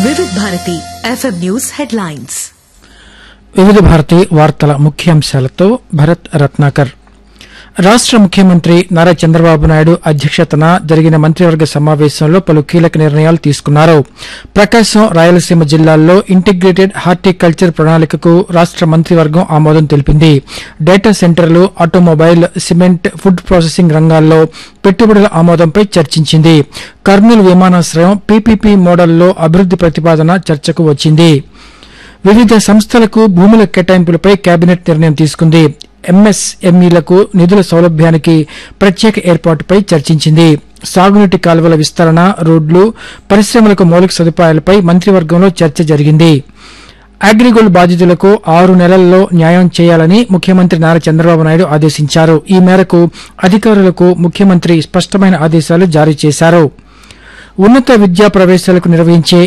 వివిధ Bharati FM news headlines వివిధ భారతి వార్తల ముఖ్యాంశాలతో భరత్ రత్నాకర్ రాష్ట ముఖ్యమంత్రి నారా చంద్రబాబు నాయుడు అధ్యక్షతన జరిగిన మంత్రివర్గ సమావేశంలో పలు కీలక నిర్ణయాలు తీసుకున్నారు ప్రకాశం రాయలసీమ జిల్లాల్లో ఇంటిగ్రేటెడ్ హార్టికల్చర్ ప్రణాళికకు రాష్ట మంత్రివర్గం ఆమోదం తెలిపింది డేటా సెంటర్లు ఆటోమొబైల్ సిమెంట్ ఫుడ్ ప్రాసెసింగ్ రంగాల్లో పెట్టుబడుల ఆమోదంపై చర్చించింది కర్నూలు విమానాశ్రయం పీపీపీ మోడల్లో అభివృద్ది ప్రతిపాదన చర్చకు వచ్చింది వివిధ సంస్థలకు భూముల కేటాయింపులపై కేబినెట్ నిర్ణయం తీసుకుంది ఎంఎస్ఎంఈలకు నిధుల సౌలభ్యానికి ప్రత్యేక ఏర్పాటుపై చర్చించింది సాగునీటి కాలువల విస్తరణ రోడ్లు పరిశ్రమలకు మౌలిక సదుపాయాలపై మంత్రివర్గంలో చర్చ జరిగింది అగ్రిగోల్డ్ బాధితులకు ఆరు నెలల్లో న్యాయం చేయాలని ముఖ్యమంత్రి నారా చంద్రబాబు నాయుడు ఆదేశించారు ఈ మేరకు అధికారులకు ముఖ్యమంత్రి స్పష్టమైన ఆదేశాలు జారీ చేశారు ఉన్నత విద్యా ప్రవేశాలకు నిర్వహించే